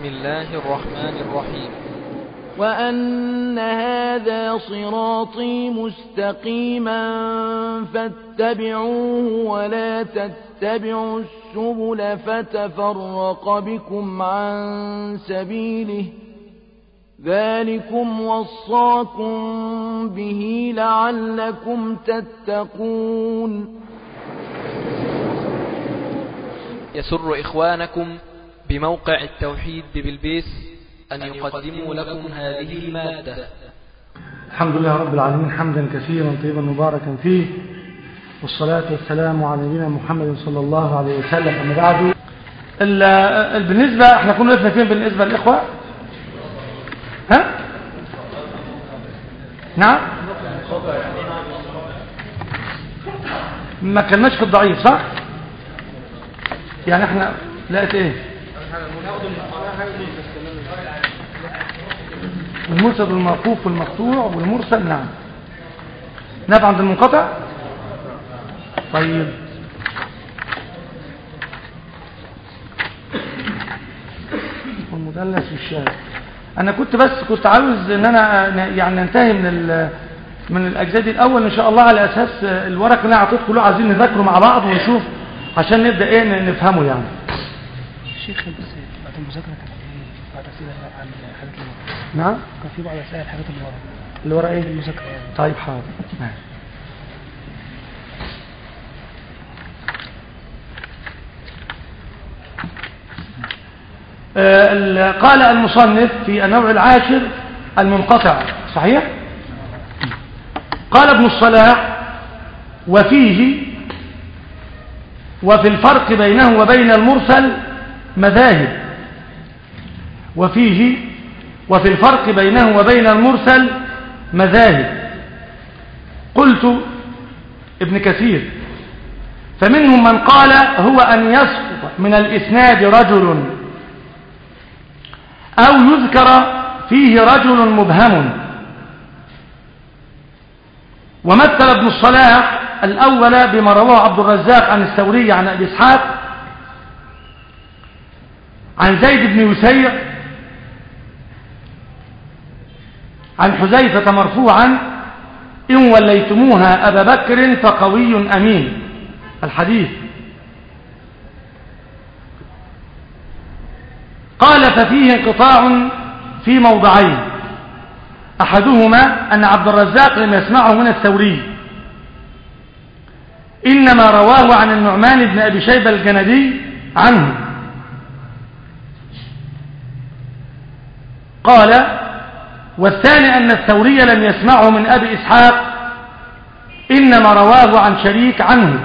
الله الرحمن الرحيم وأن هذا صراطي مستقيما فاتبعوه ولا تتبعوا السبل فتفرق بكم عن سبيله ذلكم وصاكم به لعلكم تتقون يسر إخوانكم بموقع التوحيد ببلبيس أن يقدموا لكم هذه المادة الحمد لله رب العالمين حمدا كثيرا طيبا مباركا فيه والصلاة والسلام على نبينا محمد صلى الله عليه وسلم أما بعد بالنسبة احنا كنا وقفنا فين بالنسبة للإخوة ها نعم ما كناش في الضعيف صح يعني احنا لقيت ايه المرسل والموقوف والمقطوع والمرسل نعم نبع عند المنقطع طيب والمدلس والشاذ انا كنت بس كنت عاوز ان انا يعني ننتهي من من الاجزاء دي الاول ان شاء الله على اساس الورق اللي انا اعطيته كله عايزين نذاكره مع بعض ونشوف عشان نبدا ايه نفهمه يعني شيخ بس بعد المذاكره كان في بعض اسئله عن الحاجات اللي ورا نعم كان في بعض اسئله الحاجات اللي ورا اللي ورا ايه المذاكره يعني طيب حاضر نعم آه قال المصنف في النوع العاشر المنقطع صحيح قال ابن الصلاح وفيه وفي الفرق بينه وبين المرسل مذاهب وفيه وفي الفرق بينه وبين المرسل مذاهب قلت ابن كثير فمنهم من قال هو أن يسقط من الإسناد رجل أو يذكر فيه رجل مبهم ومثل ابن الصلاح الأول بما رواه عبد الرزاق عن الثوري عن أبي إسحاق عن زيد بن يسيع عن حذيفة مرفوعا إن وليتموها أبا بكر فقوي أمين الحديث قال ففيه انقطاع في موضعين أحدهما أن عبد الرزاق لم يسمعه من الثوري إنما رواه عن النعمان بن أبي شيبة الجندي عنه قال والثاني أن الثوري لم يسمعه من أبي إسحاق إنما رواه عن شريك عنه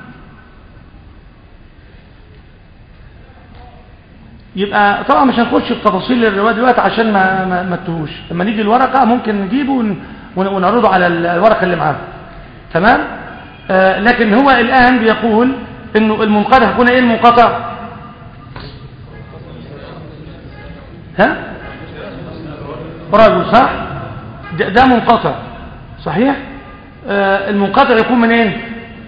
يبقى طبعا مش هنخش في تفاصيل الرواية دلوقتي عشان ما ما, ما تهوش لما نيجي الورقة ممكن نجيبه ون- ونعرضه على الورقة اللي معاه تمام آه لكن هو الآن بيقول انه المنقطع هيكون ايه المنقطع ها رجل صح ده, ده منقطع صحيح آه المنقطع يكون منين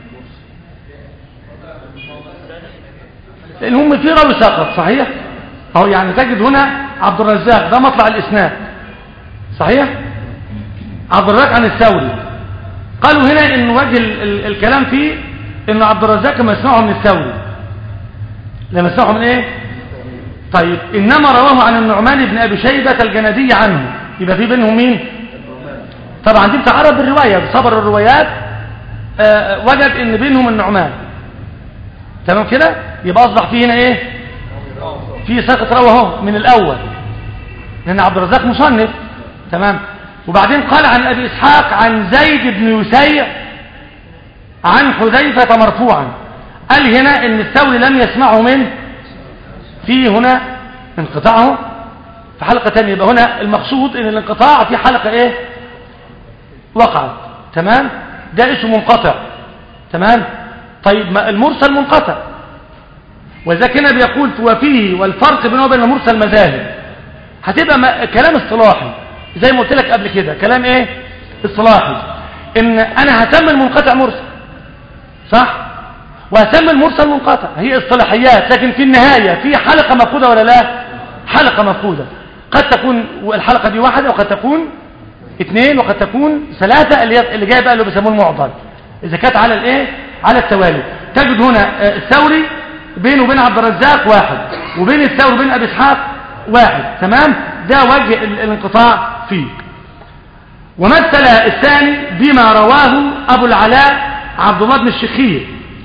لان هم في راوي سقط صحيح اهو يعني تجد هنا عبد الرزاق ده مطلع الاسناد صحيح عبد الرزاق عن الثوري قالوا هنا ان وجه ال ال الكلام فيه ان عبد الرزاق لما يسمعه من الثوري لما يسمعه من ايه طيب انما رواه عن النعمان بن ابي شيبه الجندي عنه يبقى في بينهم مين طبعا دي بتعرض بالروايه بصبر الروايات آه وجد ان بينهم النعمان تمام كده يبقى اصبح فيه هنا ايه في ساقط روى اهو من الاول لان عبد الرزاق مصنف تمام وبعدين قال عن ابي اسحاق عن زيد بن يسيع عن حذيفه مرفوعا قال هنا ان الثوري لم يسمعه منه في هنا انقطاعه في حلقه ثانيه يبقى هنا المقصود ان الانقطاع في حلقه ايه وقعت تمام ده اسمه منقطع تمام طيب ما المرسل منقطع ولذلك هنا بيقول وفيه والفرق بينه وبين المرسل مذاهب هتبقى ما كلام اصطلاحي زي ما قلت لك قبل كده كلام ايه اصطلاحي ان انا هسمي المنقطع مرسل صح وهسمي المرسل منقطع هي اصطلاحيات لكن في النهاية في حلقة مفقودة ولا لا حلقة مفقودة قد تكون الحلقة دي واحدة وقد تكون اثنين وقد تكون ثلاثة اللي اللي جاي بقى اللي بيسموه المعضل إذا كانت على الايه على التوالي تجد هنا آه، الثوري بينه وبين عبد الرزاق واحد وبين الثوري وبين أبي إسحاق واحد تمام ده وجه ال- الانقطاع فيه ومثل الثاني بما رواه أبو العلاء عبد الله بن الشخير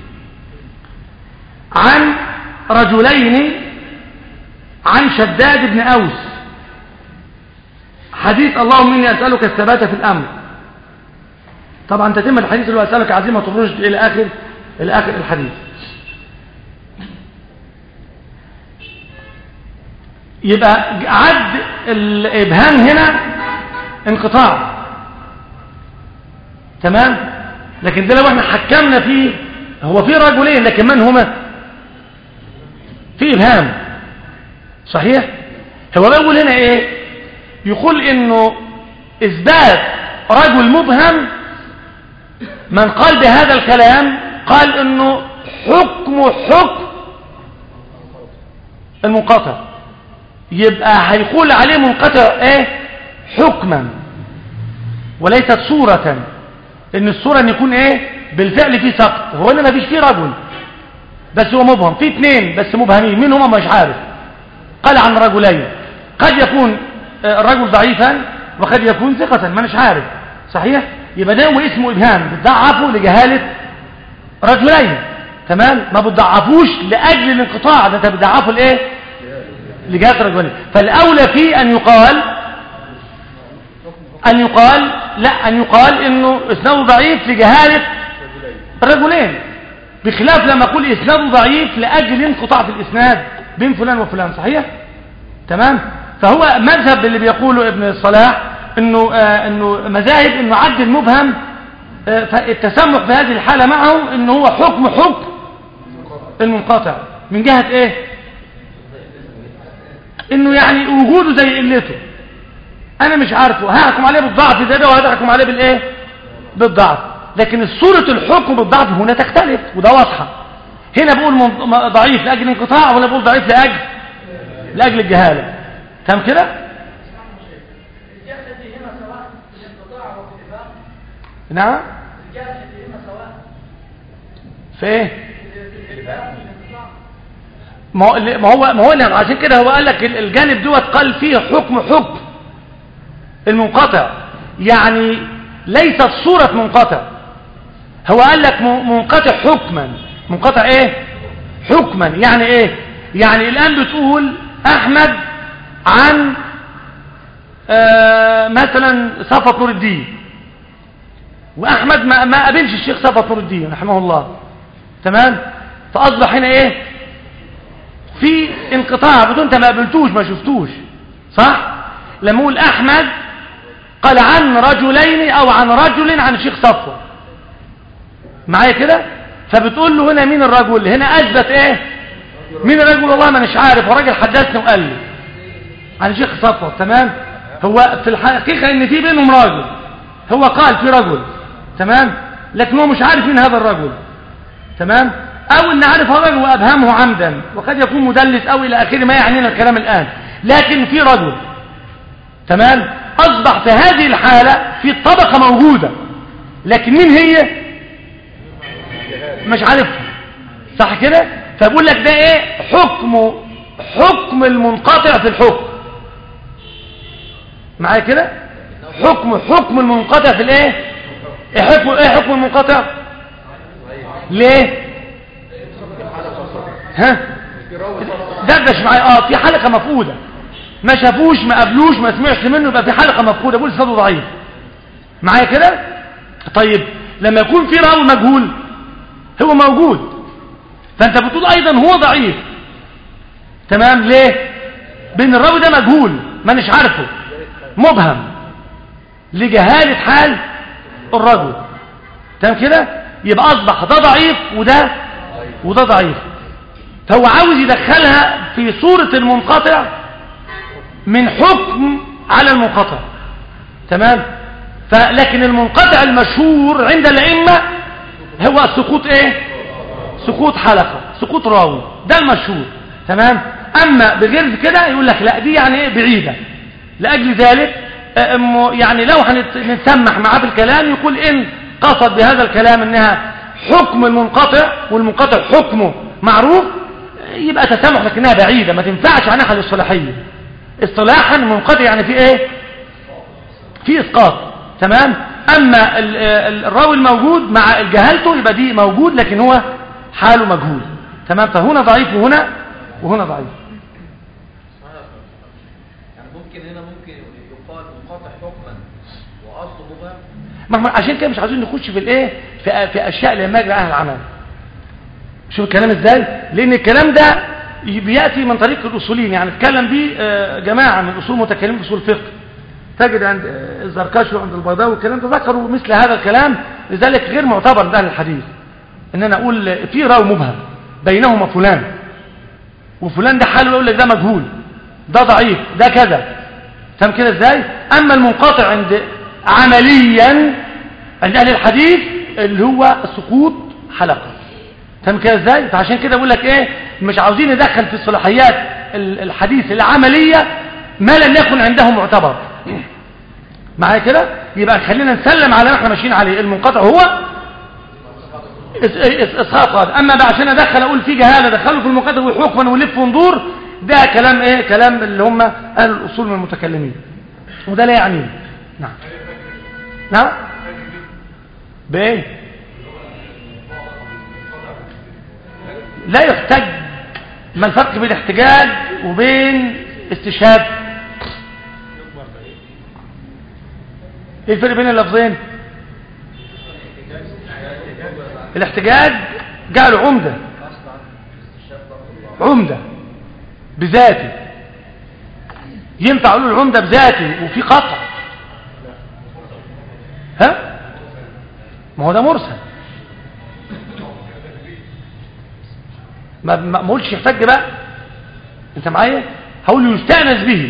عن رجلين عن شداد بن أوس حديث اللهم إني أسألك الثبات في الأمر طبعا تتم الحديث اللي هو أسألك عزيمة الرشد إلى آخر إلى آخر الحديث يبقى عد الإبهام هنا انقطاع تمام لكن ده لو احنا حكمنا فيه هو في رجلين لكن من هما في إبهام صحيح هو بيقول هنا ايه يقول انه اثبات رجل مبهم من قال بهذا الكلام قال انه حكم حكم المنقطع يبقى هيقول عليه منقطع ايه حكما وليست صورة ان الصورة ان يكون ايه بالفعل فيه سقط هو هنا ما فيش فيه رجل بس هو مبهم في اثنين بس مبهمين مين هما مش عارف قال عن رجلين قد يكون آه، الرجل ضعيفا وقد يكون ثقة ما مش عارف صحيح يبقى ده هو اسمه ابهام بتضعفه لجهالة رجلين تمام ما بتضعفوش لاجل الانقطاع ده انت بتضعفه لايه لجهالة رجلين فالاولى فيه ان يقال ان يقال لا ان يقال انه اسناده ضعيف لجهالة الرجلين بخلاف لما اقول اسناده ضعيف لاجل انقطاع في الاسناد بين فلان وفلان صحيح تمام فهو مذهب اللي بيقوله ابن الصلاح انه آه انه مذاهب انه عد المبهم آه فالتسمح في هذه الحالة معه انه هو حكم حكم المنقطع من جهة ايه انه يعني وجوده زي قلته انا مش عارفه هحكم عليه بالضعف ده ده وهحكم عليه بالايه بالضعف لكن صورة الحكم بالضعف هنا تختلف وده واضحة هنا بقول من- ضعيف لأجل انقطاع ولا بقول ضعيف لأجل لأجل الجهالة تمام كده نعم في ايه ما هو ما هو ما هو اللي- عشان كده هو قال لك ال- الجانب دوت قال فيه حكم حكم المنقطع يعني ليست صورة منقطع هو قال لك م- منقطع حكما منقطع ايه حكما يعني ايه يعني الان بتقول احمد عن آه مثلا صفة نور الدين واحمد ما, ما قابلش الشيخ صفة نور الدين رحمه الله تمام فاصبح هنا ايه في انقطاع بدون انت ما قابلتوش ما شفتوش صح لما اقول احمد قال عن رجلين او عن رجل عن الشيخ صفوه معايا كده فبتقول له هنا مين الرجل هنا اثبت ايه مين الرجل والله ما مش عارف وراجل حدثني وقال لي عن الشيخ صفوه تمام هو في الحقيقه ان في بينهم راجل هو قال في رجل تمام لكن هو مش عارف مين هذا الرجل تمام او ان عارف هذا الرجل وابهمه عمدا وقد يكون مدلس او الى اخره ما يعنينا الكلام الان لكن في رجل تمام اصبح في هذه الحالة في طبقة موجودة لكن مين هي مش عارفها صح كده فبقول لك ده ايه حكم حكم المنقطع في الحكم معايا كده حكم حكم المنقطع في الايه ايه حكم ايه حكم المنقطع ليه ها دردش معايا اه في حلقة مفقودة ما شافوش ما قابلوش ما سمعش منه يبقى في حلقة مفقودة بقول صدره ضعيف معايا كده طيب لما يكون في راوي مجهول هو موجود فانت بتقول ايضا هو ضعيف تمام ليه بين الراوي ده مجهول ما نش عارفه مبهم لجهالة حال الرجل تمام كده يبقى اصبح ده ضعيف وده وده ضعيف فهو عاوز يدخلها في صورة المنقطع من حكم على المنقطع تمام فلكن المنقطع المشهور عند الأئمة هو سقوط ايه سقوط حلقة سقوط راوي ده المشهور تمام اما بغير كده يقول لك لا دي يعني ايه بعيده لاجل ذلك آه، أم- يعني لو هنتسمح معاه في الكلام يقول ان قصد بهذا الكلام انها حكم المنقطع والمنقطع حكمه معروف آه، يبقى تسامح لكنها بعيده ما تنفعش عن احد الصلاحيه اصطلاحا منقطع يعني في ايه في اسقاط تمام اما ال- ال- الراوي الموجود مع جهالته يبقى دي موجود لكن هو حاله مجهول تمام فهنا ضعيف وهنا وهنا ضعيف يعني ممكن هنا ممكن يقال منقطع حكما واصله مبهم ما احنا عشان كده مش عايزين نخش في الايه في, في اشياء لما يجري اهل العمل شوف الكلام ازاي لان الكلام ده بياتي من طريق الاصوليين يعني اتكلم بيه آه، جماعه من اصول متكلمين في اصول الفقه تجد عند آه، الزركشي وعند البيضاوي والكلام ده ذكروا مثل هذا الكلام لذلك غير معتبر عند اهل الحديث ان انا اقول آه، في راوي مبهم بينهما فلان وفلان ده حاله يقول لك ده مجهول ده ضعيف ده كذا فاهم كده ازاي اما المنقطع عند عمليا عند اهل الحديث اللي هو سقوط حلقه فاهم كده ازاي فعشان كده بقول لك ايه مش عاوزين ندخل في الصلاحيات ال- الحديث العمليه ما لم يكن عنده معتبر معايا كده يبقى خلينا نسلم على ما احنا ماشيين عليه المنقطع هو إس- إس- اسقاط هذا اما بقى عشان ادخل اقول في جهاله دخله في المنقطع وحكما ولف وندور ده كلام ايه كلام اللي هم اهل الاصول من المتكلمين وده لا يعنيه نعم نعم بايه لا يحتج ما الفرق بين الاحتجاج وبين استشهاد ايه الفرق بين اللفظين الاحتجاج جعله عمدة عمدة بذاته ينفع اقول العمدة بذاته وفي قطع ها ما هو ده مرسل ما ما ما قلتش يحتج بقى انت معايا هقول يستأنس به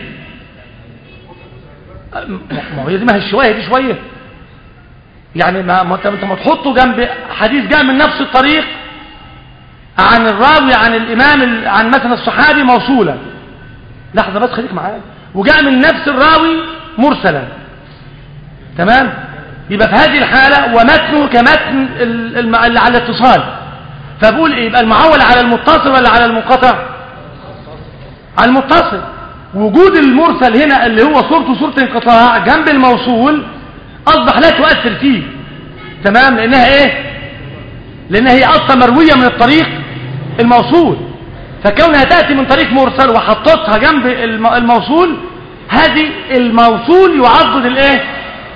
ما هو هي دي ما هي الشوية دي شوية يعني ما ما انت انت ما تحطه جنب حديث جاء من نفس الطريق عن الراوي عن الامام ال- عن مثلا الصحابي موصولا لحظه بس خليك معايا وجاء من نفس الراوي مرسلا تمام يبقى في هذه الحاله ومتنه كمتن ال- الم- اللي على الاتصال فبقول ايه يبقى المعول على المتصل ولا على المنقطع على المتصل وجود المرسل هنا اللي هو صورته صورة انقطاع جنب الموصول أصبح لا تؤثر فيه تمام لأنها إيه لأنها هي أصلا مروية من الطريق الموصول فكونها تأتي من طريق مرسل وحطتها جنب الم- الموصول هذه الموصول يعضد الإيه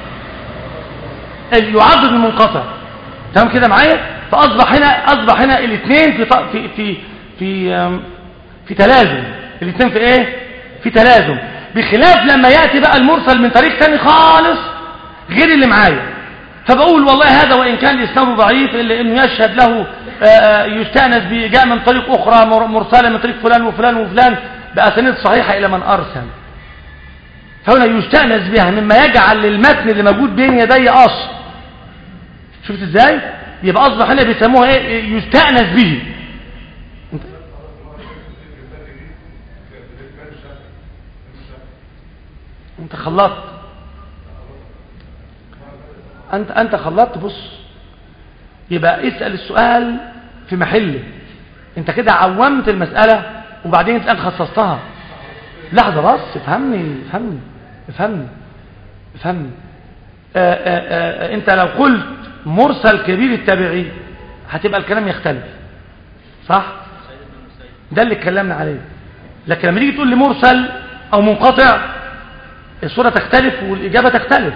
ال- يعضد المنقطع تمام كده معايا فأصبح هنا أصبح هنا الاثنين في ط- في في في, آم، في تلازم الاثنين في ايه في تلازم بخلاف لما يأتي بقى المرسل من طريق تاني خالص غير اللي معايا فبقول والله هذا وإن كان الإسناد ضعيف إلا إنه يشهد له آه، آه، يستأنس به جاء من طريق أخرى مر- مرسلة من طريق فلان وفلان وفلان بأسانيد صحيحة إلى من أرسل فهنا يستأنس بها مما يجعل للمتن اللي موجود بين يدي أصل شفت ازاي يبقى أصبح هنا بيسموها إيه يستأنس به انت خلطت انت انت خلطت بص يبقى اسال السؤال في محله انت كده عومت المساله وبعدين انت الان خصصتها لحظه بس افهمني افهمني افهمني افهمني آآ آآ انت لو قلت مرسل كبير التابعين هتبقى الكلام يختلف صح ده اللي اتكلمنا عليه لكن لما تيجي تقول لي مرسل او منقطع الصورة تختلف والإجابة تختلف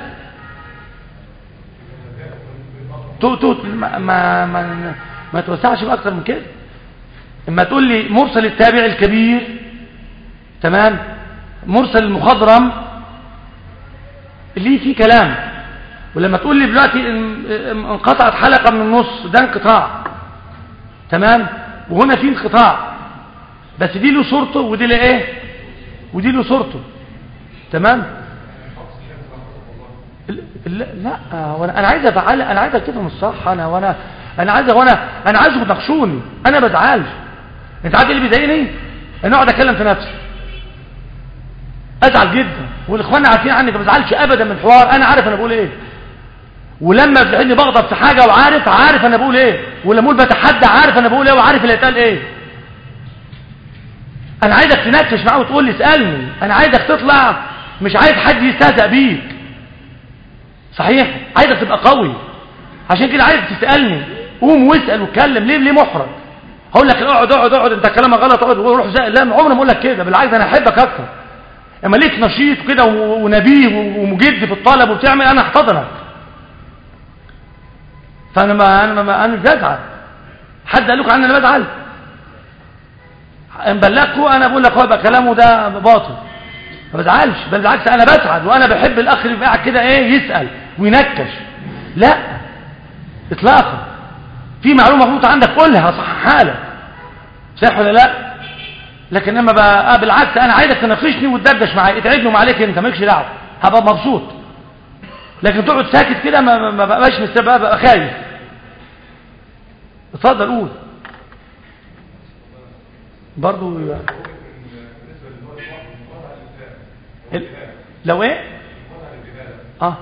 تو تو ما ما ما, ما توسعش بأكتر من كده اما تقول لي مرسل التابع الكبير تمام مرسل المخضرم ليه في كلام ولما تقول لي دلوقتي ان- ان- انقطعت حلقة من النص ده انقطاع تمام وهنا في انقطاع بس دي له صورته ودي له ايه ودي له صورته تمام ال- ال- لا وانا انا عايز افعل انا عايز تفهم الصح انا وانا انا عايز وانا انا عايزكم تناقشوني انا بزعلش انت عارف ايه اللي بيضايقني ان اقعد اتكلم في نفسي ازعل جدا والاخوان عارفين عني ما بزعلش ابدا من الحوار انا عارف انا بقول ايه ولما بتلاقيني بغضب في حاجه وعارف عارف انا بقول ايه ولما اقول بتحدى عارف انا بقول ايه وعارف اللي اتقال ايه انا عايزك تناقش معاه وتقول لي اسالني انا عايزك تطلع مش عايز حد يستهزأ بيك صحيح عايزك تبقى قوي عشان كده عايزك تسالني قوم واسال واتكلم ليه ليه محرج هقول لك اقعد اقعد اقعد انت كلامك غلط اقعد وروح زي لا عمري ما اقول لك كده بالعكس انا احبك اكتر اما ليك نشيط كده و- ونبيه ومجد في الطلب وبتعمل انا احتضنك فانا ما انا ما انا مش بزعل حد قال لكم عني انا بزعل ان بلغكم انا بقول لك هو يبقى كلامه ده باطل ما بزعلش بل بالعكس انا بسعد وانا بحب الاخ اللي يبقى قاعد كده ايه يسال وينكش لا اطلاقا في معلومه مغلوطه عندك قولها صححها لك صح ولا لا لكن اما بقى آه بالعكس انا عايزك تناقشني وتدردش معايا اتعبني ومعاك انت مالكش دعوه هبقى مبسوط لكن تقعد ساكت كده ما, ما- ما بقاش مستبقى بقى, بقى خايف اتفضل قول برضو ال- لو ايه اه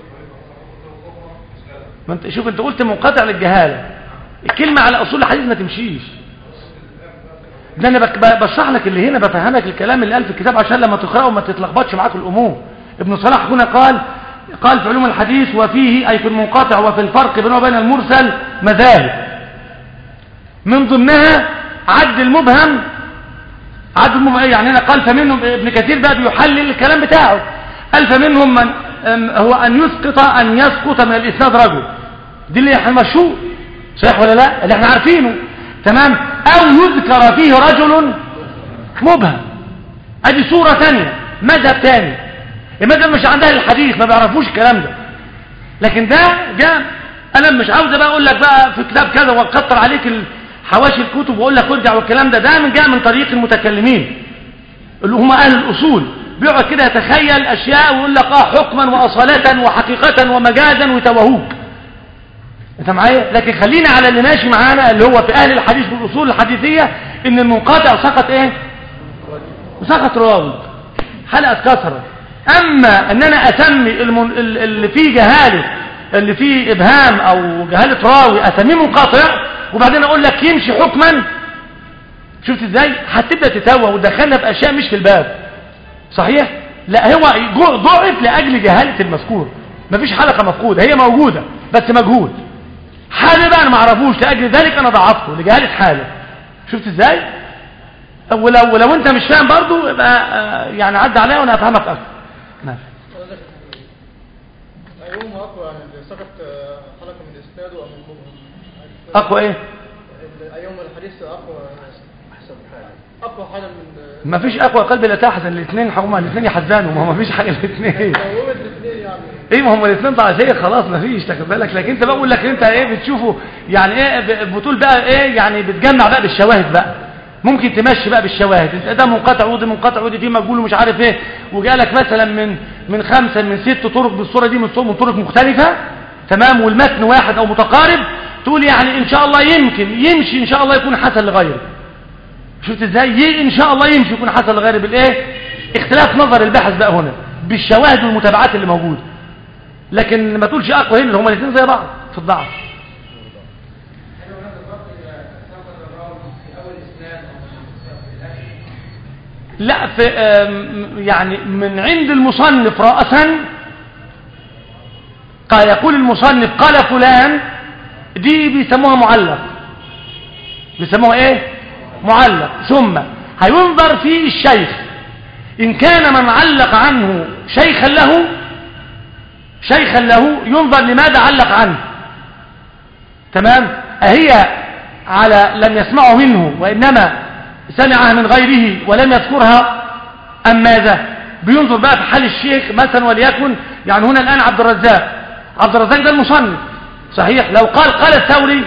ما انت شوف انت قلت منقطع للجهاله الكلمه على اصول الحديث ما تمشيش ده انا بك- ب- بشرح لك اللي هنا بفهمك الكلام اللي قال في الكتاب عشان لما تقراه ما تتلخبطش معاك الامور ابن صلاح هنا قال قال في علوم الحديث وفيه اي في المنقطع وفي الفرق بينه وبين المرسل مذاهب من ضمنها عد المبهم عد المبهم ايه يعني هنا قال فمنهم ابن كثير بقى بيحلل الكلام بتاعه قال فمنهم من أم، هو ان يسقط ان يسقط من الاسناد رجل دي اللي احنا مشهور صحيح ولا لا اللي احنا عارفينه تمام او يذكر فيه رجل مبهم ادي صورة ثانية مذهب ثاني المذهب مش عندها الحديث ما بيعرفوش الكلام ده لكن ده جاء انا مش عاوز بقى اقول لك بقى في كتاب كذا واكتر عليك ال- حواشي الكتب واقول لك ارجع والكلام ده ده من جاء من طريق المتكلمين اللي هم اهل الاصول بيقعد كده يتخيل اشياء ويقول لك اه حكما واصاله وحقيقه ومجازا وتوهوك انت معايا لكن خلينا على اللي ماشي معانا اللي هو في اهل الحديث والاصول الحديثيه ان المنقطع سقط ايه سقط راوي حلقه اتكسرت اما ان انا اسمي المن... ال- اللي فيه جهاله اللي فيه ابهام او جهاله راوي اسميه منقطع وبعدين اقول لك يمشي حكما شفت ازاي هتبدا تتوه وتدخلنا في اشياء مش في الباب صحيح لا هو جو- ضعف لاجل جهاله المذكور مفيش حلقه مفقوده هي موجوده بس مجهول حاله بقى انا ما اعرفوش لاجل ذلك انا ضعفته لجهاله حاله شفت ازاي ولو ولو انت مش فاهم برضو يبقى آه، يعني عدى عليا وانا افهمك اكتر ماشي أيهما أقوى يعني اللي سقط آه، حلقة من إسناده أم المبهم؟ اقوى ايه أيهما الحديث أقوى أحسن حاجة أقوى حاجة من ما فيش اقوى قلب لا تحزن الاثنين هما الاثنين يحزنوا ما هو ما فيش حاجه الاثنين قومت الاثنين يعني ايه ما هم الاثنين ضعيفيه خلاص ما فيش تاخد بالك لكن انت بقول لك انت ايه بتشوفه يعني ايه ب- بتقول بقى ايه يعني بتجمع بقى بالشواهد بقى ممكن تمشي بقى بالشواهد انت ده منقطع ودي منقطع ودي فيه مجهول ومش عارف ايه وجالك مثلا من من خمسه من ست طرق بالصوره دي من صور- من طرق مختلفه تمام والمتن واحد او متقارب تقول يعني ان شاء الله يمكن يمشي ان شاء الله يكون حسن لغيره شفت ازاي ي- ان شاء الله يمشي يكون حسن لغيره بالايه اختلاف نظر الباحث بقى هنا بالشواهد والمتابعات اللي موجوده لكن ما تقولش اقوى هنا هما الاثنين زي بعض في الضعف لا في آم، يعني من عند المصنف رأسا قال يقول المصنف قال فلان دي بيسموها معلق بيسموها ايه معلق ثم هينظر في الشيخ ان كان من علق عنه شيخا له شيخا له ينظر لماذا علق عنه تمام أهي على لم يسمعه منه وإنما سمعها من غيره ولم يذكرها أم ماذا بينظر بقى في حال الشيخ مثلا وليكن يعني هنا الآن عبد الرزاق عبد الرزاق ده المصنف صحيح لو قال قال الثوري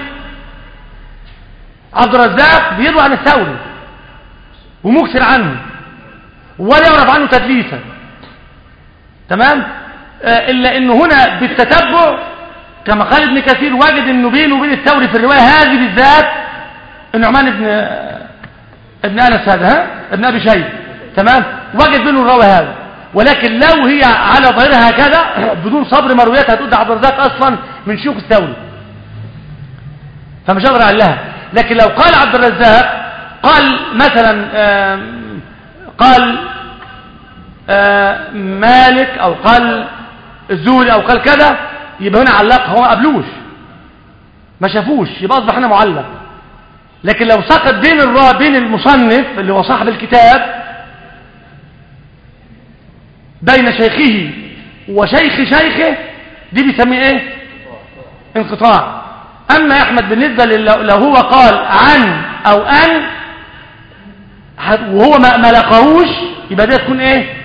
عبد الرزاق بيروي عن الثوري ومكثر عنه ولا يعرف عنه تدليسا تمام آه، إلا أنه هنا بالتتبع كما قال ابن كثير وجد أنه بينه وبين الثوري في الرواية هذه بالذات النعمان بن ابن انس هذا ها ابن ابي شيبه تمام وجد منه الراوي هذا ولكن لو هي على ظاهرها هكذا بدون صبر مروياتها هتقول ده عبد الرزاق اصلا من شيوخ الثوري فمش هقدر اعلها لكن لو قال عبد الرزاق قال مثلا آم، قال آه، مالك او قال الزوري او قال كذا يبقى هنا علق هو ما قبلوش ما شافوش يبقى اصبح هنا معلق لكن لو سقط بين الرا بين المصنف اللي هو صاحب الكتاب بين شيخه وشيخ شيخه دي بيسميه ايه انقطاع اما يا احمد بالنسبه لل- لو هو قال عن او ان ح- وهو ما ما لقاهوش يبقى دي تكون ايه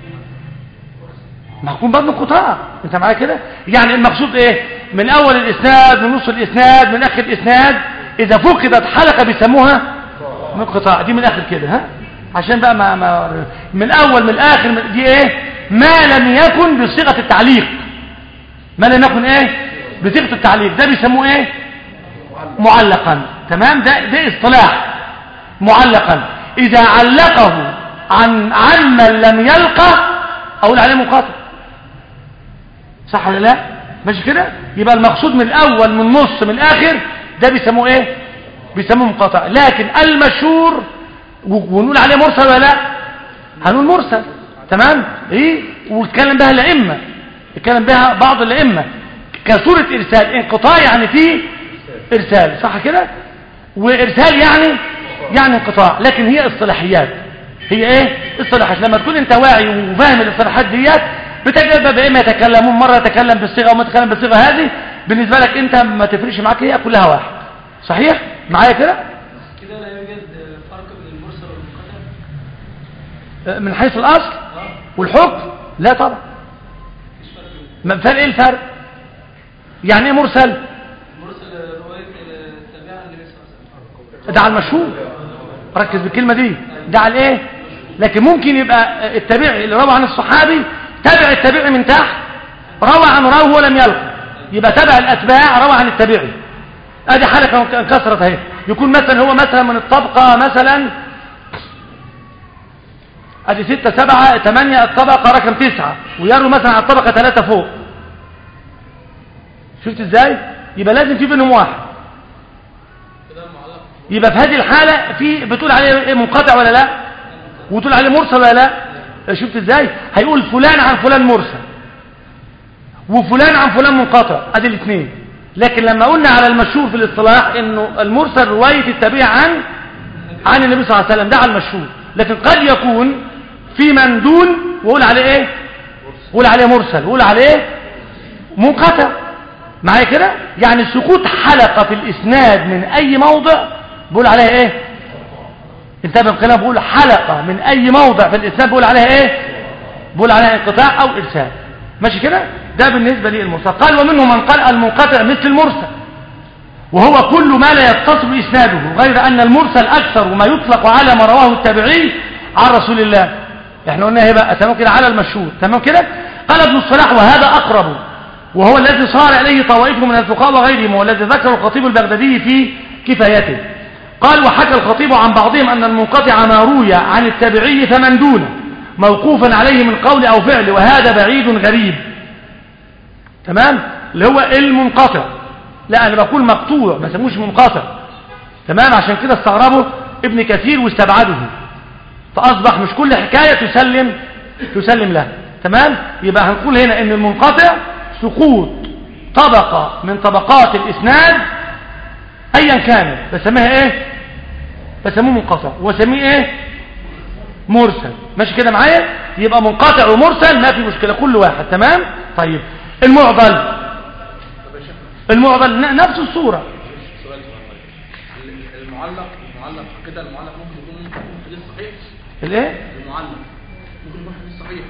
ما هتكون برضه انقطاع انت معايا كده يعني المقصود ايه من اول الاسناد من نص الاسناد من اخر الاسناد اذا فقدت حلقه بيسموها انقطاع دي من الاخر كده ها عشان بقى ما, ما من اول من الاخر من- دي ايه ما لم يكن بصيغه التعليق ما لم يكن ايه بصيغه التعليق ده بيسموه ايه معلقا تمام ده ده اصطلاح معلقا اذا علقه عن عن من لم يلقى اقول عليه منقطع صح ولا لا ماشي كده يبقى المقصود من الاول من النص من الاخر ده بيسموه ايه بيسموه منقطع لكن المشهور و- ونقول عليه مرسل ولا لا هنقول مرسل تمام ايه واتكلم بها الائمه اتكلم بها بعض الائمه كصوره ارسال انقطاع يعني فيه ارسال صح كده وارسال يعني يعني انقطاع لكن هي اصطلاحيات هي ايه اصطلاحات لما تكون انت واعي وفاهم الاصطلاحات ديت بتجد بقى اما يتكلمون مره يتكلم بالصيغه وما يتكلم بالصيغه هذه بالنسبه لك انت ما تفرقش معاك هي كلها واحد صحيح معايا كده كده لا يوجد فرق بين المرسل والمنقطع من حيث الاصل والحكم لا طبعا ما فرق ايه الفرق يعني ايه مرسل المرسل رواية التابعة النبي صلى الله عليه وسلم ده على المشهور ركز بالكلمة دي ده على ايه لكن ممكن يبقى التابعي اللي روى عن الصحابي تابع التابعي من تحت روى عن راوي ولم يلقى يبقى تابع الاتباع روى عن التابعي ادي حالة انكسرت اهي يكون مثلا هو مثلا من الطبقة مثلا ادي ستة سبعة تمانية الطبقة رقم تسعة ويروي مثلا على الطبقة ثلاثة فوق شفت ازاي يبقى لازم في بينهم واحد يبقى في هذه الحالة في بتقول عليه إيه منقطع ولا لا وتقول عليه مرسل ولا لا شفت ازاي هيقول فلان عن فلان مرسل وفلان عن فلان منقطع ادي الاثنين لكن لما قلنا على المشهور في الاصطلاح انه المرسل رواية التابع عن عن النبي صلى الله عليه وسلم ده على المشهور لكن قد يكون في من دون وقول عليه ايه قول عليه مرسل وقول عليه منقطع معايا كده يعني سقوط حلقة في الإسناد من أي موضع بقول عليها إيه انتبه الكلام بقول حلقة من أي موضع في الإسناد بقول عليها إيه بقول عليها انقطاع أو إرسال ماشي كده ده بالنسبة للمرسل قال ومنه من قال المنقطع مثل المرسل وهو كل ما لا يتصل إسناده غير أن المرسل أكثر وما يطلق على ما رواه التابعي عن رسول الله احنا قلنا ايه بقى تمام كده على المشهور تمام كده قال ابن الصلاح وهذا أقرب وهو الذي صار إليه طوائف من الفقهاء وغيرهم والذي ذكر الخطيب البغدادي في كفايته قال وحكى الخطيب عن بعضهم أن المنقطع ما روي عن التابعي فمن دونه موقوفا عليه من قول أو فعل وهذا بعيد غريب تمام اللي هو المنقطع لا أنا بقول مقطوع ما سموش منقطع تمام عشان كده استغربه ابن كثير واستبعده فأصبح مش كل حكاية تسلم تسلم له تمام يبقى هنقول هنا ان المنقطع سقوط طبقة من طبقات الإسناد أيا كانت بسميها إيه بسموه منقطع وسميه إيه مرسل ماشي كده معايا يبقى منقطع ومرسل ما في مشكلة كل واحد تمام طيب المعضل المعضل ن- نفس الصورة سؤال المعلق المعلق كده المعلق ممكن يكون ممكن يكون حديث صحيح الايه المعلق ممكن يكون حديث صحيح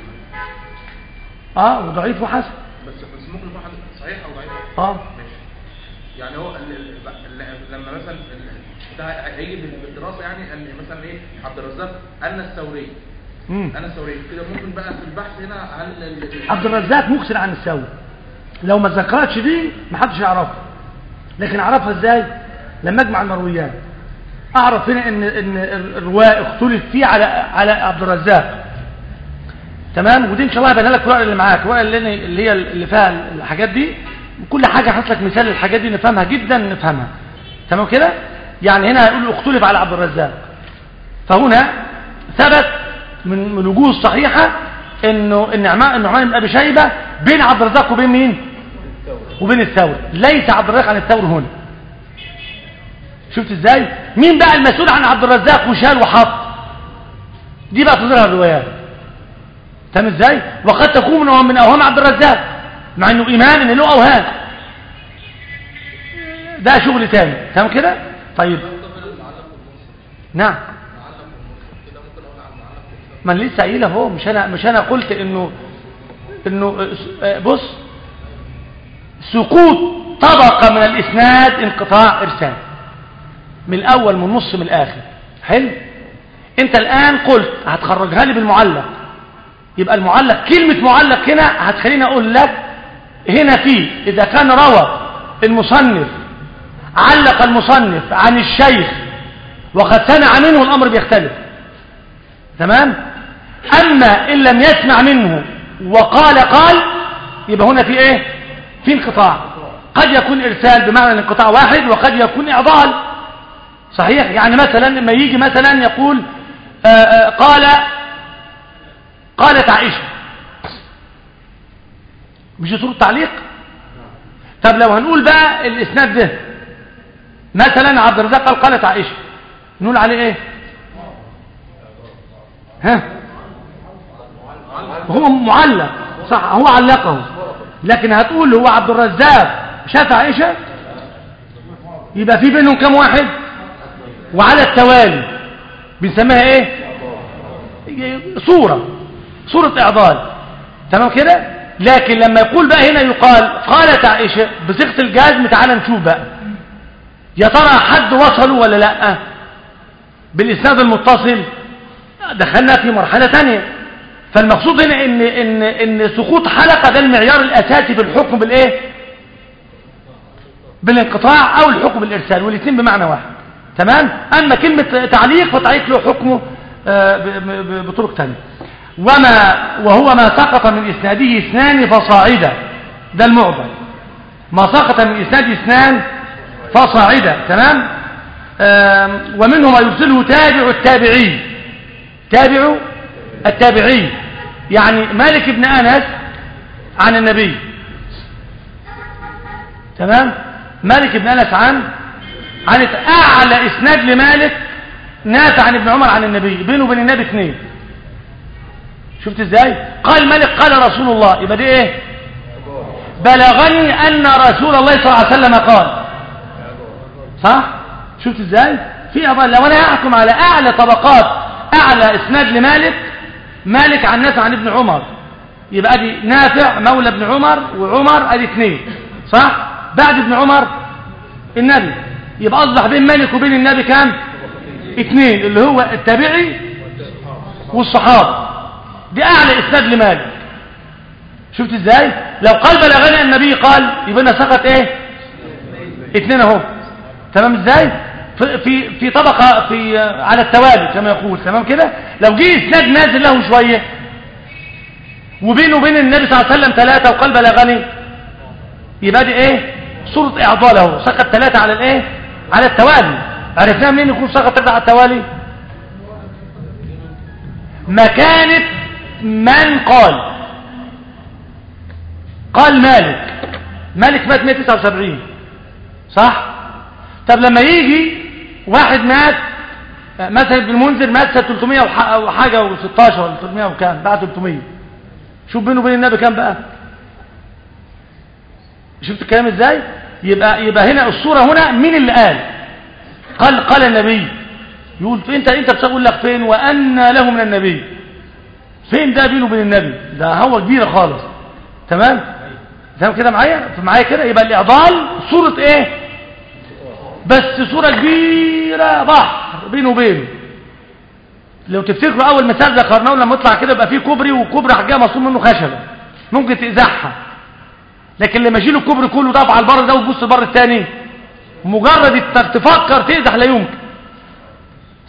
اه وضعيف وحسن بس بس ممكن يكون حديث صحيح او ضعيف اه ماشي يعني هو ال- ال- ال- لما مثلا ال- ده هيجي بالدراسه يعني ان مثلا ايه عبد الرزاق ان الثوري مم. انا الثوري كده ممكن بقى في البحث هنا هل ال- ال- عبد الرزاق مكسر عن السوي لو ما ذكرتش دي محدش يعرفها لكن اعرفها ازاي لما اجمع المرويات اعرف هنا ان ان الرواء اختلف فيه على على عبد الرزاق تمام ودي ان شاء الله هبقى لك الورقه اللي معاك الورقه اللي أنا- اللي هي اللي فيها الحاجات دي كل حاجه هحط لك مثال للحاجات دي نفهمها جدا نفهمها تمام كده يعني هنا هيقول اختلف على عبد الرزاق فهنا ثبت من من وجوه الصحيحه انه النعمان النعمان بن ابي شيبه بين عبد الرزاق وبين مين وبين الثوري ليس عبد الرزاق عن الثوري هنا شفت ازاي مين بقى المسؤول عن عبد الرزاق وشال وحط دي بقى تظهرها الروايات تمام ازاي وقد تكون من من اوهام عبد الرزاق مع انه ايمان ان له اوهام ده شغل تاني تمام كده طيب نعم ما انا لسه قايل اهو مش انا مش انا قلت انه انه آه، بص سقوط طبقه من الاسناد انقطاع ارسال من الاول من النص من الاخر حلو انت الان قلت هتخرجها لي بالمعلق يبقى المعلق كلمة معلق هنا هتخليني اقول لك هنا في اذا كان روى المصنف علق المصنف عن الشيخ وقد سمع منه الامر بيختلف تمام اما ان لم يسمع منه وقال قال يبقى هنا في ايه في انقطاع قد يكون ارسال بمعنى الانقطاع واحد وقد يكون اعضال صحيح يعني مثلا لما يجي مثلا يقول آآ آآ قال قالت عائشة مش صورة تعليق طب لو هنقول بقى الاسناد ده مثلا عبد الرزاق قال قالت عائشة نقول عليه ايه ها هو معلق صح هو علقه لكن هتقول هو عبد الرزاق شاف عائشة يبقى في بينهم كم واحد وعلى التوالي بنسميها ايه صورة صورة اعضال تمام كده لكن لما يقول بقى هنا يقال قالت عائشة بصيغة الجزم تعال نشوف بقى يا ترى حد وصلوا ولا لا بالاسناد المتصل دخلنا في مرحلة تانية فالمقصود هنا ان ان ان سقوط حلقة ده المعيار الاساسي في الحكم بالايه بالانقطاع او الحكم بالارسال والاثنين بمعنى واحد تمام اما كلمة تعليق فتعليق له حكمه آه، ب- ب- بطرق تانية وما وهو ما سقط من اسناده اثنان فصاعدا ده المعضل ما سقط من اسناد اثنان فصاعدا تمام آم، ومنه ما يرسله تابع التابعي تابع التابعي يعني مالك بن انس عن النبي تمام مالك بن انس عن عن اعلى اسناد لمالك نافع عن ابن عمر عن النبي بينه وبين النبي اثنين شفت ازاي قال مالك قال رسول الله يبقى دي ايه بلغني ان رسول الله صلى الله عليه وسلم قال صح شفت ازاي في أبا لو انا احكم على اعلى طبقات اعلى اسناد لمالك مالك عن نافع عن ابن عمر يبقى ادي نافع مولى ابن عمر وعمر ادي اثنين صح بعد ابن عمر النبي يبقى اصبح بين مالك وبين النبي كام اثنين اللي هو التابعي والصحابه دي اعلى اسناد لمالك شفت ازاي لو قال بلغني النبي قال يبقى لنا سقط ايه اثنين اهو تمام ازاي في في في طبقه في على التوالي كما يقول تمام كده لو جه اسناد نازل له شويه وبينه وبين النبي صلى الله عليه وسلم ثلاثه وقال بلغني يبقى دي ايه صوره اعضال اهو سقط ثلاثه على الايه على التوالي عرفناها منين يكون سقط ثلاثه على التوالي مكانه من قال قال مالك مالك مات 179 صح طب لما يجي واحد مات مثلا ابن المنذر مات سنه 300 وح- وحاجه و16 ولا 300 وكام بعد 300 شوف بينه وبين النبي كام بقى شفت الكلام ازاي يبقى يبقى هنا الصوره هنا مين اللي قال قال قال النبي يقول انت انت بتقول لك فين وان له من النبي فين ده بينه وبين النبي ده هو كبيره خالص تمام تمام كده معايا معايا كده يبقى الاعضال صوره ايه بس صوره كبيره بحر بينه وبينه لو تفتكروا اول مثال ذكرناه لما يطلع كده يبقى فيه كوبري وكوبري حاجه مصنوع منه خشبه ممكن تزحها لكن لما يشيل الكوبري كله ده على البر ده وتبص البر الثاني مجرد انك تفكر تقدح لا يمكن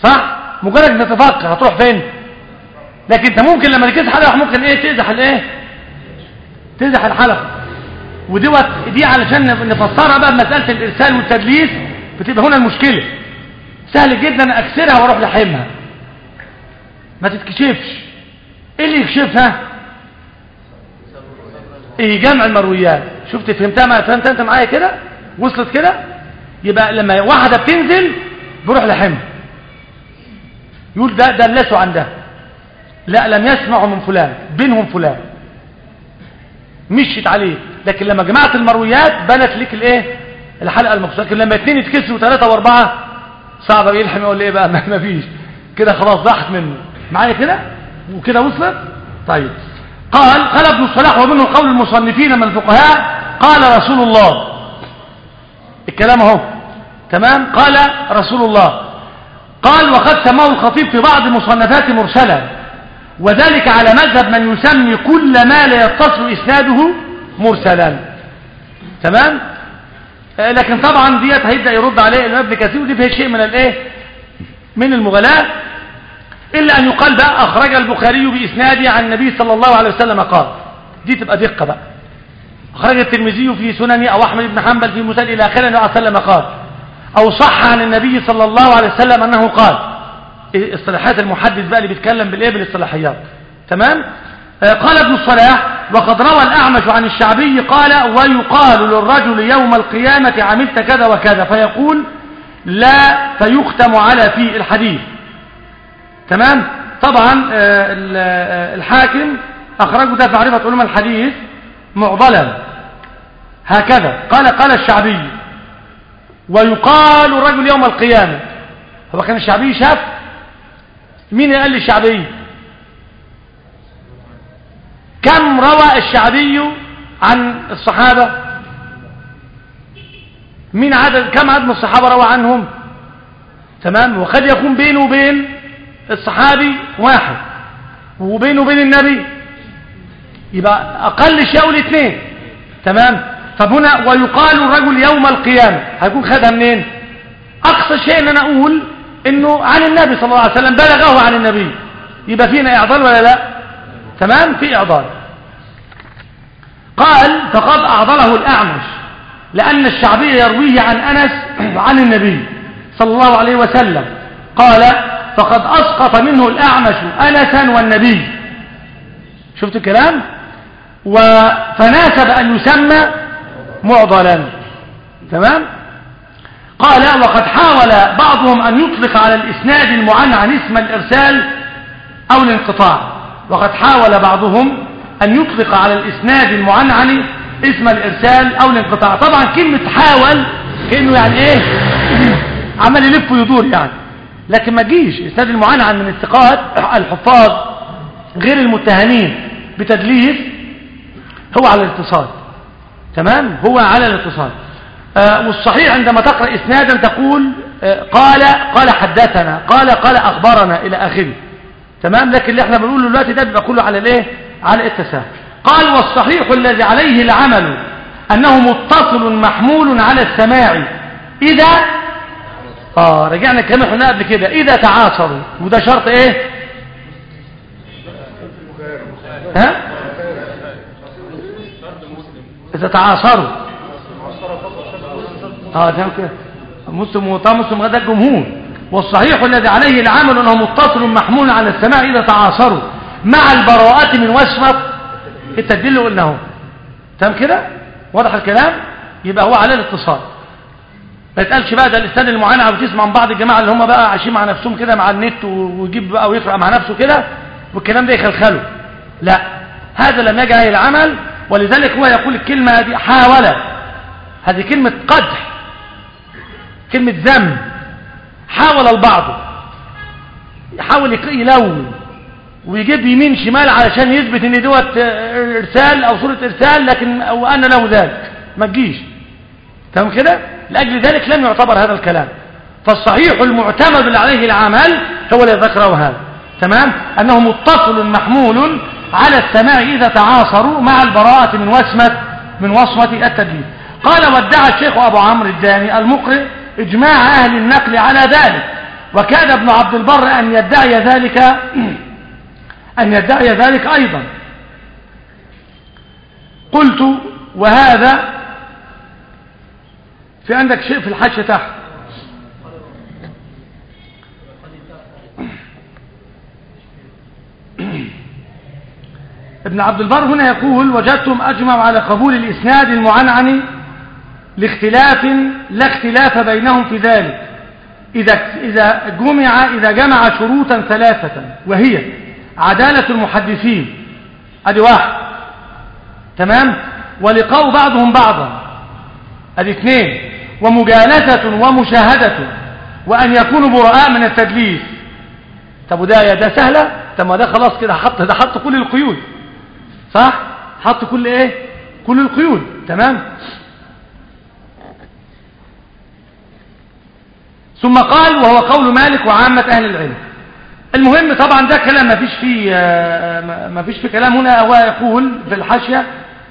صح مجرد انك تفكر هتروح فين لكن انت ممكن لما تكيس حلقه ممكن ايه تزح الايه تزح الحلقه ودوت دي علشان نفسرها بقى بمساله الارسال والتدليس بتبقى هنا المشكله سهل جدا اكسرها واروح لحمها ما تتكشفش ايه اللي يكشفها ايه جمع المرويات شفت فهمتها ما فهمت انت معايا كده وصلت كده يبقى لما واحده بتنزل بروح لحمها يقول ده دلسوا عن ده لا لم يسمعوا من فلان بينهم فلان مشيت عليه لكن لما جمعت المرويات بنت لك الايه الحلقه المقصوده لكن لما اثنين يتكسروا ثلاثه واربعه صعب يلحم يقول ايه بقى ما فيش كده خلاص ضاحت منه معايا كده وكده وصلت طيب قال قال ابن الصلاح ومنه قول المصنفين من الفقهاء قال رسول الله الكلام اهو تمام قال رسول الله قال وقد سماه الخطيب في بعض مصنفات مرسلا وذلك على مذهب من يسمي كل ما لا يتصل اسناده مرسلا تمام آه لكن طبعا ديت هيبدا يرد عليه الامام ابن كثير ودي فيها شيء من الايه من المغالاه الا ان يقال بقى اخرج البخاري باسناده عن النبي صلى الله عليه وسلم قال دي تبقى دقه بقى اخرج الترمذي في سننه او احمد بن حنبل في مسند الى اخره النبي صلى الله عليه وسلم قال او صح عن النبي صلى الله عليه وسلم انه قال اصطلاحات المحدث بقى اللي بيتكلم بالايه بالاصطلاحيات تمام آه قال ابن الصلاح وقد روى الاعمش عن الشعبي قال ويقال للرجل يوم القيامه عملت كذا وكذا فيقول لا فيختم على في الحديث تمام طبعا آه الحاكم اخرجه ده في معرفه علوم الحديث معضلا هكذا قال قال الشعبي ويقال الرجل يوم القيامة هو كان الشعبي شاف مين قال للشعبي كم روى الشعبي عن الصحابة مين عدد كم عدد من الصحابة روى عنهم تمام وقد يكون بينه وبين الصحابي واحد وبينه وبين النبي يبقى أقل شيء الاثنين تمام فهنا ويقال الرجل يوم القيامة هيكون خدها منين أقصى شيء أن أنا أقول إنه عن النبي صلى الله عليه وسلم بلغه عن النبي يبقى فينا إعضال ولا لا تمام في إعضال قال فقد أعضله الأعمش لأن الشعبي يرويه عن أنس عن النبي صلى الله عليه وسلم قال فقد أسقط منه الأعمش أنسا والنبي شفت الكلام فناسب أن يسمى معضلا تمام قال وقد حاول بعضهم أن يطلق على الإسناد المعنعن اسم الإرسال أو الانقطاع وقد حاول بعضهم أن يطلق على الإسناد المعنعن اسم الإرسال أو الانقطاع طبعا كلمة حاول كأنه يعني إيه عمل يلف ويدور يعني لكن ما تجيش الإسناد المعنعن من الثقات الحفاظ غير المتهمين بتدليس هو على الاتصال تمام هو على الاتصال آه والصحيح عندما تقرأ إسنادا تقول آه قال قال حدثنا قال قال أخبرنا إلى آخره تمام لكن اللي احنا بنقوله دلوقتي ده بيبقى كله على الايه على التساهل قال والصحيح الذي عليه العمل أنه متصل محمول على السماع إذا آه رجعنا الكلام احنا قبل كده إذا تعاصروا وده شرط إيه ها إذا تعاصروا اه تمام كده مسلم وطا مسلم غدا الجمهور والصحيح الذي عليه العمل انه متصل محمول على السماع اذا تعاصروا مع البراءة من وصمة التدليل اللي قلناه تمام كده واضح الكلام يبقى هو على الاتصال ما يتقالش بقى ده الاسناد المعانعه وتسمع من بعض الجماعه اللي هم بقى عايشين مع نفسهم كده مع النت ويجيب بقى ويقرا مع نفسه كده والكلام ده يخلخله لا هذا لم يجعل العمل ولذلك هو يقول الكلمة هذه حاول هذه كلمة قدح كلمة ذم حاول البعض يحاول يلون ويجيب يمين شمال علشان يثبت ان دوت ارسال او صورة ارسال لكن وانا له ذلك ما تجيش تمام كده لاجل ذلك لم يعتبر هذا الكلام فالصحيح المعتمد اللي عليه العمل هو الذي ذكره هذا تمام انه متصل محمول على السماع إذا تعاصروا مع البراءة من وسمة من وصمة التدليس قال وادعى الشيخ أبو عمرو الداني المقرئ إجماع أهل النقل على ذلك وكاد ابن عبد البر أن يدعي ذلك أن يدعي ذلك أيضا قلت وهذا في عندك شيء في الحاشية تحت ابن عبد البر هنا يقول وجدتم أجمع على قبول الإسناد المعنعن لاختلاف لا اختلاف بينهم في ذلك إذا إذا جمع إذا جمع شروطا ثلاثة وهي عدالة المحدثين ادي واحد تمام ولقاء بعضهم بعضا ادي اثنين ومجالسة ومشاهدة وأن يكونوا براء من التدليس طب وده يا ده سهلة طب ما ده خلاص كده حط ده حط كل القيود صح حط كل ايه كل القيود تمام ثم قال وهو قول مالك وعامة أهل العلم المهم طبعا ده كلام ما فيش فيه ما فيش فيه كلام هنا هو يقول في الحاشية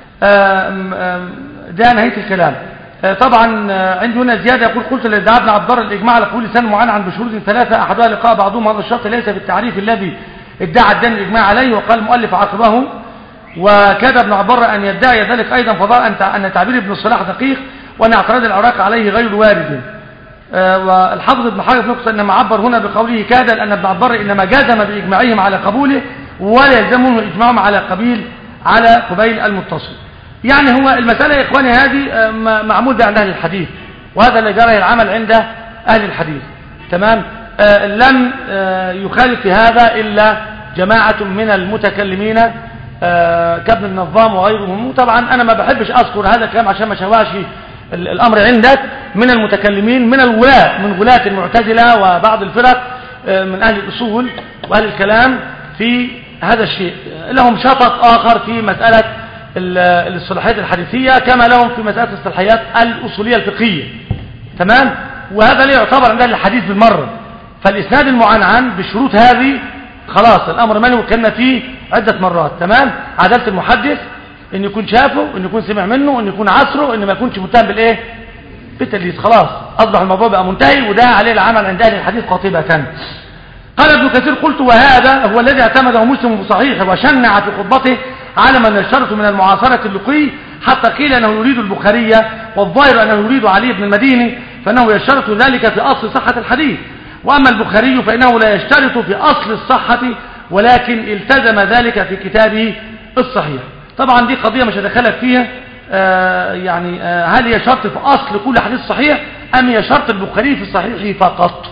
ده نهاية الكلام طبعا عندي هنا زيادة يقول قلت لدعا ابن عبد البر الإجماع على قول لسان معين عن بشروط ثلاثة أحدها لقاء بعضهم هذا الشرط ليس في التعريف الذي ادعى الدين الإجماع عليه وقال المؤلف عقبه وكاد ابن عبد البر أن يدعي ذلك أيضا فضاء أن تعبير ابن الصلاح دقيق وأن اعتراض العراق عليه غير وارد والحافظ ابن حجر نقص انما عبر هنا بقوله كاد لان ابن عبر انما جازم باجماعهم على قبوله ولا يلزمهم اجماعهم على قبيل على قبيل المتصل يعني هو المساله يا اخواني هذه معمول بها عند اهل الحديث وهذا اللي جرى العمل عند اهل الحديث تمام آه لم آه يخالف في هذا الا جماعه من المتكلمين آه كابن النظام وغيرهم وطبعا انا ما بحبش اذكر هذا الكلام عشان ما شواش الأمر عندك من المتكلمين من الولاة من ولاة المعتزلة وبعض الفرق من أهل الأصول وأهل الكلام في هذا الشيء لهم شطط آخر في مسألة الاصطلاحيات الحديثية كما لهم في مسألة الاصطلاحيات الأصولية الفقهية تمام وهذا لا يعتبر عند أهل الحديث بالمرة فالإسناد المعنعن بالشروط هذه خلاص الأمر منه وكلنا فيه عدة مرات تمام عدالة المحدث ان يكون شافه ان يكون سمع منه ان يكون عصره ان ما يكونش متهم بالايه بالتدليس خلاص اصبح الموضوع بقى منتهي وده عليه العمل عند اهل الحديث قاطبه قال ابن كثير قلت وهذا هو الذي اعتمده مسلم في صحيحه وشنع في خطبته على من يشترط من المعاصرة اللقي حتى قيل انه يريد البخارية والظاهر انه يريد علي بن المديني فانه يشترط ذلك في اصل صحة الحديث واما البخاري فانه لا يشترط في اصل الصحة ولكن التزم ذلك في كتابه الصحيح طبعا دي قضية مش هدخلك فيها آه يعني آه هل هي شرط في أصل كل حديث صحيح أم هي شرط البخاري في الصحيح فقط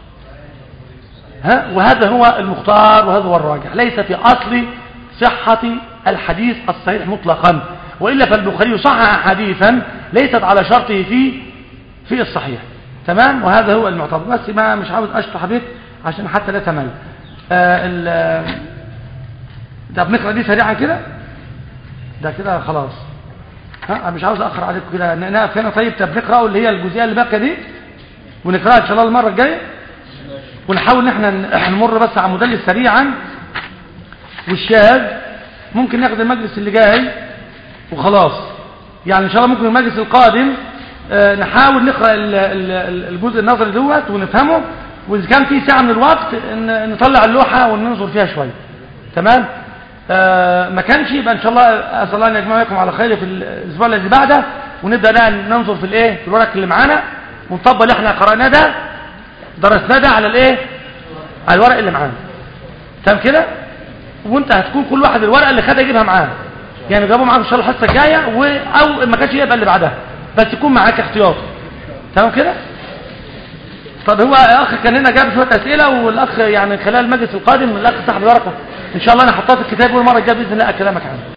ها وهذا هو المختار وهذا هو الراجح ليس في أصل صحة الحديث الصحيح مطلقا وإلا فالبخاري صحح حديثا ليست على شرطه في في الصحيح تمام وهذا هو المعتبر بس ما مش عاوز أشرح بيت عشان حتى لا تمل آه طب نقرأ دي سريعا كده ده كده خلاص ها مش عاوز اخر عليكم كده نقف هنا طيب طب نقراه اللي هي الجزئيه اللي باقيه دي ونقراها ان شاء الله المره الجايه ونحاول ان احنا نمر بس على مدلس سريعا والشاذ ممكن ناخد المجلس اللي جاي وخلاص يعني ان شاء الله ممكن المجلس القادم آه نحاول نقرا الجزء النظري دوت ونفهمه واذا كان في ساعه من الوقت نطلع اللوحه وننظر فيها شويه تمام آه ما كانش يبقى ان شاء الله اسال الله ان يجمعكم على خير في الاسبوع الذي بعده ونبدا بقى ننظر في الايه في الورق اللي معانا ونطبق اللي احنا قراناه ده درسناه ده على الايه على الورق اللي معانا تمام كده وانت هتكون كل واحد الورقه اللي خدها يجيبها معاه يعني جابوا معاك ان شاء الله الحصه الجايه و... او ما كانش يبقى اللي بعدها بس يكون معاك احتياطي تمام كده طب هو اخ كان هنا جاب شويه اسئله والاخ يعني خلال المجلس القادم الاخ صاحب الورقه ان شاء الله انا حطها في الكتاب والمره الجايه باذن الله اكلمك عنها